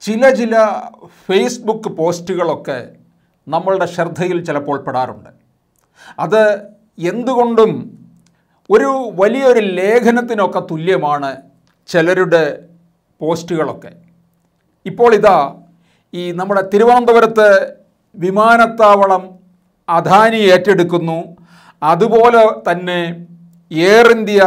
ചില ചില ഫേസ്ബുക്ക് പോസ്റ്റുകളൊക്കെ നമ്മളുടെ ശ്രദ്ധയിൽ ചിലപ്പോൾ പെടാറുണ്ട് അത് എന്തുകൊണ്ടും ഒരു വലിയൊരു ലേഖനത്തിനൊക്കെ തുല്യമാണ് ചിലരുടെ പോസ്റ്റുകളൊക്കെ ഇപ്പോൾ ഇതാ ഈ നമ്മുടെ തിരുവനന്തപുരത്ത് വിമാനത്താവളം അദാനി ഏറ്റെടുക്കുന്നു അതുപോലെ തന്നെ എയർ ഇന്ത്യ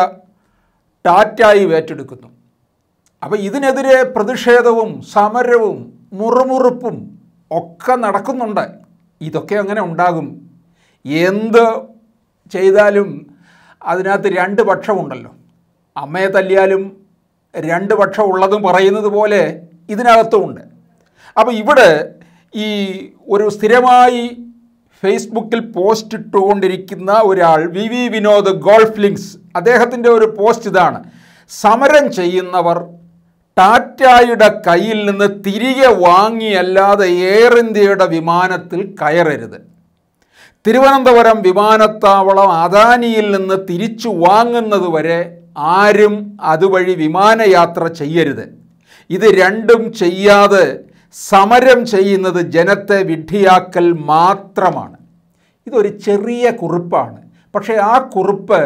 ടാറ്റായി ഏറ്റെടുക്കുന്നു അപ്പോൾ ഇതിനെതിരെ പ്രതിഷേധവും സമരവും മുറുമുറുപ്പും ഒക്കെ നടക്കുന്നുണ്ട് ഇതൊക്കെ അങ്ങനെ ഉണ്ടാകും എന്ത് ചെയ്താലും അതിനകത്ത് രണ്ട് പക്ഷമുണ്ടല്ലോ അമ്മയെ തല്ലിയാലും രണ്ട് പക്ഷം ഉള്ളതും പറയുന്നത് പോലെ ഇതിനകത്തുമുണ്ട് അപ്പോൾ ഇവിടെ ഈ ഒരു സ്ഥിരമായി ഫേസ്ബുക്കിൽ പോസ്റ്റ് ഇട്ടുകൊണ്ടിരിക്കുന്ന ഒരാൾ V V Vinod golf links അദ്ദേഹത്തിൻ്റെ ഒരു പോസ്റ്റ് ഇതാണ് സമരം ചെയ്യുന്നവർ ടാറ്റായുടെ കയ്യിൽ നിന്ന് തിരികെ വാങ്ങിയല്ലാതെ എയർ ഇന്ത്യയുടെ വിമാനത്തിൽ കയറരുത് തിരുവനന്തപുരം വിമാനത്താവളം അദാനിയിൽ നിന്ന് തിരിച്ചു വാങ്ങുന്നത് വരെ ആരും അതുവഴി വിമാനയാത്ര ചെയ്യരുത് ഇത് രണ്ടും ചെയ്യാതെ സമരം ചെയ്യുന്നത് ജനത്തെ വിഡ്ഢിയാക്കൽ മാത്രമാണ് ഇതൊരു ചെറിയ കുറിപ്പാണ് പക്ഷേ ആ കുറിപ്പ്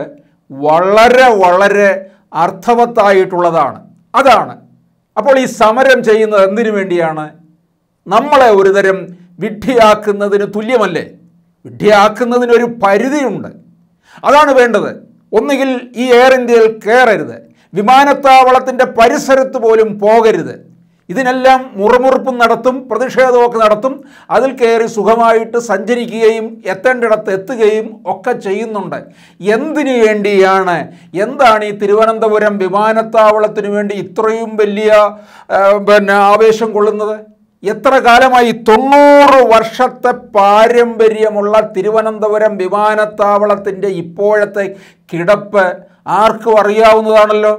വളരെ വളരെ അർത്ഥവത്തായിട്ടുള്ളതാണ് അതാണ് അപ്പോൾ ഈ സമരം ചെയ്യുന്നത് എന്തിനു വേണ്ടിയാണ് നമ്മളെ ഒരുതരം വിഡ്ഢിയാക്കുന്നതിന് തുല്യമല്ലേ വിഡ്ഢിയാക്കുന്നതിനൊരു പരിധിയുണ്ട് അതാണ് വേണ്ടത് ഒന്നുകിൽ ഈ എയർ ഇന്ത്യയിൽ കയറരുത് വിമാനത്താവളത്തിൻ്റെ പരിസരത്ത് പോലും പോകരുത് ഇതിനെല്ലാം മുറമുറുപ്പും നടത്തും പ്രതിഷേധമൊക്കെ നടത്തും അതിൽ കയറി സുഖമായിട്ട് സഞ്ചരിക്കുകയും എത്തേണ്ടിടത്ത് എത്തുകയും ഒക്കെ ചെയ്യുന്നുണ്ട് എന്തിനു വേണ്ടിയാണ് എന്താണ് ഈ തിരുവനന്തപുരം വിമാനത്താവളത്തിന് വേണ്ടി ഇത്രയും വലിയ ആ, പിന്നെ ആവേശം കൊള്ളുന്നത് എത്ര കാലമായി തൊണ്ണൂറ് വർഷത്തെ പാരമ്പര്യമുള്ള തിരുവനന്തപുരം വിമാനത്താവളത്തിൻ്റെ ഇപ്പോഴത്തെ കിടപ്പ് ആർക്കും അറിയാവുന്നതാണല്ലോ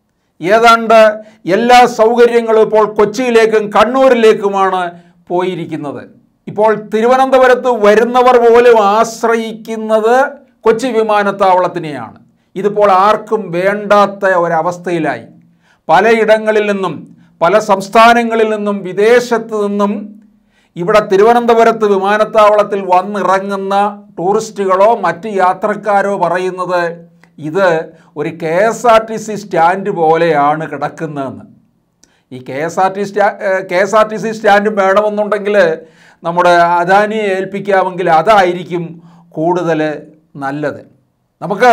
ഏതാണ്ട് എല്ലാ സൗകര്യങ്ങളും ഇപ്പോൾ കൊച്ചിയിലേക്കും കണ്ണൂരിലേക്കുമാണ് പോയിരിക്കുന്നത് ഇപ്പോൾ തിരുവനന്തപുരത്ത് വരുന്നവർ പോലും ആശ്രയിക്കുന്നത് കൊച്ചി വിമാനത്താവളത്തിനെയാണ് ഇതിപ്പോൾ ആർക്കും വേണ്ടാത്ത ഒരവസ്ഥയിലായി പലയിടങ്ങളിൽ നിന്നും പല സംസ്ഥാനങ്ങളിൽ നിന്നും വിദേശത്ത് നിന്നും ഇവിടെ തിരുവനന്തപുരത്ത് വിമാനത്താവളത്തിൽ വന്നിറങ്ങുന്ന ടൂറിസ്റ്റുകളോ മറ്റ് യാത്രക്കാരോ പറയുന്നത് ഇത് ഒരു K S R T C stand പോലെയാണ് കിടക്കുന്നതെന്ന് ഈ കെ എസ് ആർ ടി സ്റ്റാ K S R T C stand വേണമെന്നുണ്ടെങ്കിൽ നമ്മുടെ അദാനിയെ ഏൽപ്പിക്കാമെങ്കിൽ അതായിരിക്കും കൂടുതൽ നല്ലത് നമുക്ക്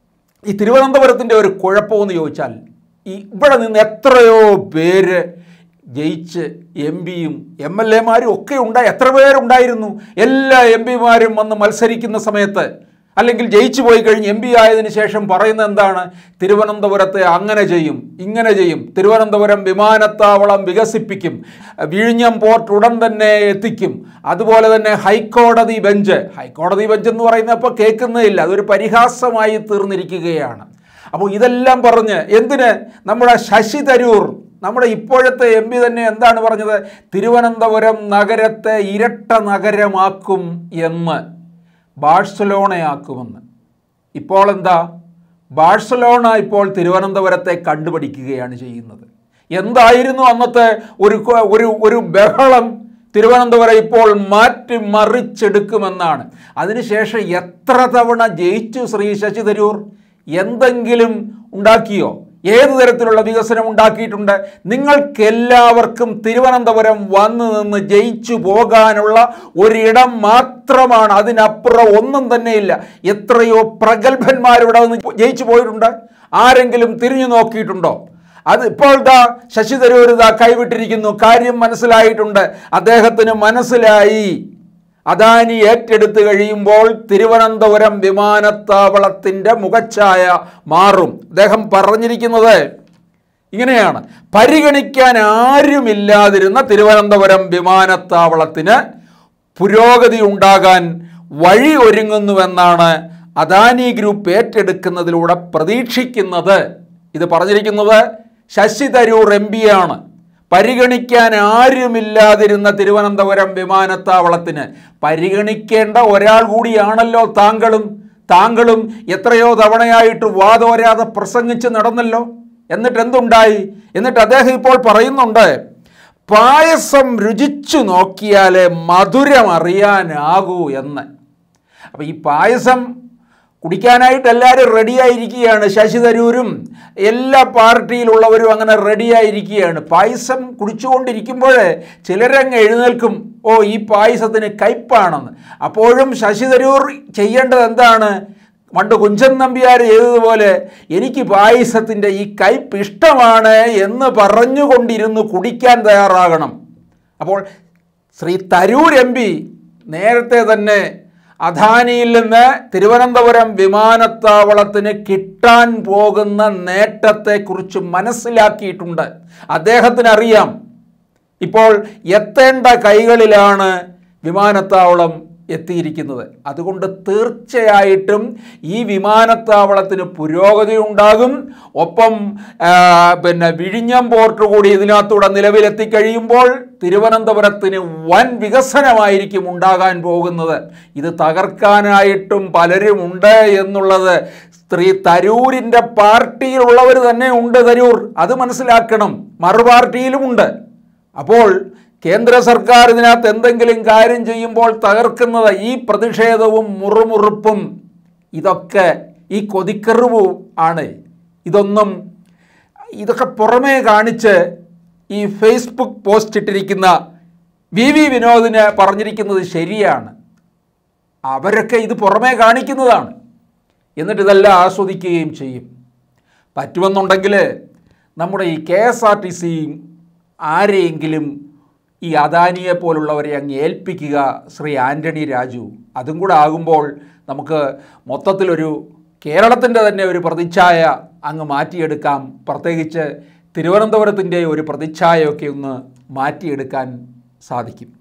ഈ തിരുവനന്തപുരത്തിൻ്റെ ഒരു കുഴപ്പമെന്ന് ചോദിച്ചാൽ ഈ ഇവിടെ നിന്ന് എത്രയോ പേര് ജയിച്ച് എം പിയും എം എൽ എമാരും ഒക്കെ ഉണ്ടായി എത്ര പേരുണ്ടായിരുന്നു എല്ലാ എം പിമാരും വന്ന് മത്സരിക്കുന്ന സമയത്ത് അല്ലെങ്കിൽ ജയിച്ചു പോയി കഴിഞ്ഞ് എം പി ആയതിനു ശേഷം പറയുന്നത് എന്താണ് തിരുവനന്തപുരത്തെ അങ്ങനെ ചെയ്യും ഇങ്ങനെ ചെയ്യും തിരുവനന്തപുരം വിമാനത്താവളം വികസിപ്പിക്കും വിഴിഞ്ഞം പോർട്ട് ഉടൻ തന്നെ എത്തിക്കും അതുപോലെ തന്നെ ഹൈക്കോടതി ബെഞ്ച് ഹൈക്കോടതി ബെഞ്ച് എന്ന് പറയുന്നത് ഇപ്പോൾ കേൾക്കുന്നതില്ല അതൊരു പരിഹാസമായി തീർന്നിരിക്കുകയാണ് അപ്പോൾ ഇതെല്ലാം പറഞ്ഞ് എന്തിന് നമ്മുടെ ശശി തരൂർ നമ്മുടെ ഇപ്പോഴത്തെ എം പി തന്നെ എന്താണ് പറഞ്ഞത് തിരുവനന്തപുരം നഗരത്തെ ഇരട്ട നഗരമാക്കും എന്ന് ബാഴ്സലോണയാക്കുമെന്ന് ഇപ്പോൾ എന്താ ബാഴ്സലോണ ഇപ്പോൾ തിരുവനന്തപുരത്തെ കണ്ടുപിടിക്കുകയാണ് ചെയ്യുന്നത് എന്തായിരുന്നു അന്നത്തെ ഒരു കൊ- ഒരു ഒരു ബഹളം തിരുവനന്തപുരം ഇപ്പോൾ മാറ്റി മറിച്ചെടുക്കുമെന്നാണ് അതിനുശേഷം എത്ര തവണ ജയിച്ചു ശ്രീ ശശി തരൂർ എന്തെങ്കിലും ഉണ്ടാക്കിയോ ഏത് തരത്തിലുള്ള വികസനം ഉണ്ടാക്കിയിട്ടുണ്ട് നിങ്ങൾക്കെല്ലാവർക്കും തിരുവനന്തപുരം വന്നു നിന്ന് ജയിച്ചു പോകാനുള്ള ഒരിടം മാത്രമാണ് അതിനപ്പുറം ഒന്നും തന്നെയില്ല എത്രയോ പ്രഗത്ഭന്മാരിവിടെ നിന്ന് ജയിച്ചു പോയിട്ടുണ്ട് ആരെങ്കിലും തിരിഞ്ഞു നോക്കിയിട്ടുണ്ടോ അത് ഇപ്പോൾ ദാ ശശി തരൂർ ഇതാ കൈവിട്ടിരിക്കുന്നു കാര്യം മനസ്സിലായിട്ടുണ്ട് അദ്ദേഹത്തിന് മനസ്സിലായി അദാനി ഏറ്റെടുത്ത് കഴിയുമ്പോൾ തിരുവനന്തപുരം വിമാനത്താവളത്തിൻ്റെ മുഖച്ഛായ മാറും അദ്ദേഹം പറഞ്ഞിരിക്കുന്നത് ഇങ്ങനെയാണ് പരിഗണിക്കാൻ ആരുമില്ലാതിരുന്ന തിരുവനന്തപുരം വിമാനത്താവളത്തിന് പുരോഗതി ഉണ്ടാകാൻ വഴി ഒരുങ്ങുന്നുവെന്നാണ് അദാനി ഗ്രൂപ്പ് ഏറ്റെടുക്കുന്നതിലൂടെ പ്രതീക്ഷിക്കുന്നത് ഇത് പറഞ്ഞിരിക്കുന്നത് ശശി തരൂർ എം ആണ് പരിഗണിക്കാൻ ആരുമില്ലാതിരുന്ന തിരുവനന്തപുരം വിമാനത്താവളത്തിന് പരിഗണിക്കേണ്ട ഒരാൾ കൂടിയാണല്ലോ താങ്കളും താങ്കളും എത്രയോ തവണയായിട്ട് വാതോരാതെ പ്രസംഗിച്ച് നടന്നല്ലോ എന്നിട്ട് എന്തുണ്ടായി എന്നിട്ട് അദ്ദേഹം ഇപ്പോൾ പറയുന്നുണ്ട് പായസം രുചിച്ചു നോക്കിയാലേ മധുരം അറിയാനാകൂ എന്ന് അപ്പോൾ ഈ പായസം കുടിക്കാനായിട്ട് എല്ലാവരും റെഡിയായിരിക്കുകയാണ് ശശി തരൂരും എല്ലാ പാർട്ടിയിലുള്ളവരും അങ്ങനെ റെഡിയായിരിക്കുകയാണ് പായസം കുടിച്ചുകൊണ്ടിരിക്കുമ്പോൾ ചിലരങ്ങ് എഴുന്നേൽക്കും ഓ ഈ പായസത്തിന് കയ്പാണെന്ന് അപ്പോഴും ശശി തരൂർ ചെയ്യേണ്ടത് എന്താണ് പണ്ട് കുഞ്ചൻ നമ്പ്യാർ ചെയ്തതുപോലെ എനിക്ക് പായസത്തിൻ്റെ ഈ കയ്പ് ഇഷ്ടമാണ് എന്ന് പറഞ്ഞുകൊണ്ടിരുന്ന് കുടിക്കാൻ തയ്യാറാകണം അപ്പോൾ ശ്രീ തരൂർ എം പി നേരത്തെ തന്നെ അദാനിയിൽ നിന്ന് തിരുവനന്തപുരം വിമാനത്താവളത്തിന് കിട്ടാൻ പോകുന്ന നേട്ടത്തെക്കുറിച്ച് മനസ്സിലാക്കിയിട്ടുണ്ട് അദ്ദേഹത്തിന് അറിയാം ഇപ്പോൾ എത്തേണ്ട കൈകളിലാണ് വിമാനത്താവളം എത്തിയിരിക്കുന്നത് അതുകൊണ്ട് തീർച്ചയായിട്ടും ഈ വിമാനത്താവളത്തിന് പുരോഗതി ഉണ്ടാകും ഒപ്പം ആ, പിന്നെ വിഴിഞ്ഞം പോർട്ട് കൂടി ഇതിനകത്തൂടെ നിലവിലെത്തിക്കഴിയുമ്പോൾ തിരുവനന്തപുരത്തിന് വൻ വികസനമായിരിക്കും ഉണ്ടാകാൻ പോകുന്നത് ഇത് തകർക്കാനായിട്ടും പലരും ഉണ്ട് എന്നുള്ളത് സ്ത്രീ തരൂരിൻ്റെ പാർട്ടിയിലുള്ളവർ തന്നെ ഉണ്ട് തരൂർ അത് മനസ്സിലാക്കണം മറുപാർട്ടിയിലുമുണ്ട് അപ്പോൾ കേന്ദ്ര സർക്കാർ ഇതിനകത്ത് എന്തെങ്കിലും കാര്യം ചെയ്യുമ്പോൾ തകർക്കുന്നത് ഈ പ്രതിഷേധവും മുറുമുറുപ്പും ഇതൊക്കെ ഈ കൊതിക്കറിവും ആണ് ഇതൊന്നും ഇതൊക്കെ പുറമേ കാണിച്ച് ഈ ഫേസ്ബുക്ക് പോസ്റ്റ് ഇട്ടിരിക്കുന്ന വി വി വിനോദിന് പറഞ്ഞിരിക്കുന്നത് ശരിയാണ് അവരൊക്കെ ഇത് പുറമേ കാണിക്കുന്നതാണ് എന്നിട്ട് ഇതെല്ലാം ആസ്വദിക്കുകയും ചെയ്യും പറ്റുമെന്നുണ്ടെങ്കിൽ നമ്മുടെ ഈ കെ എസ് ആർ ടി സിയും ആരെയെങ്കിലും ഈ അദാനിയെ പോലുള്ളവരെ അങ്ങ് ഏൽപ്പിക്കുക ശ്രീ ആൻ്റണി രാജു അതും കൂടെ ആകുമ്പോൾ നമുക്ക് മൊത്തത്തിലൊരു കേരളത്തിൻ്റെ തന്നെ ഒരു പ്രതിച്ഛായ അങ്ങ് മാറ്റിയെടുക്കാം പ്രത്യേകിച്ച് തിരുവനന്തപുരത്തിൻ്റെ ഒരു പ്രതിച്ഛായയൊക്കെ ഒന്ന് മാറ്റിയെടുക്കാൻ സാധിക്കും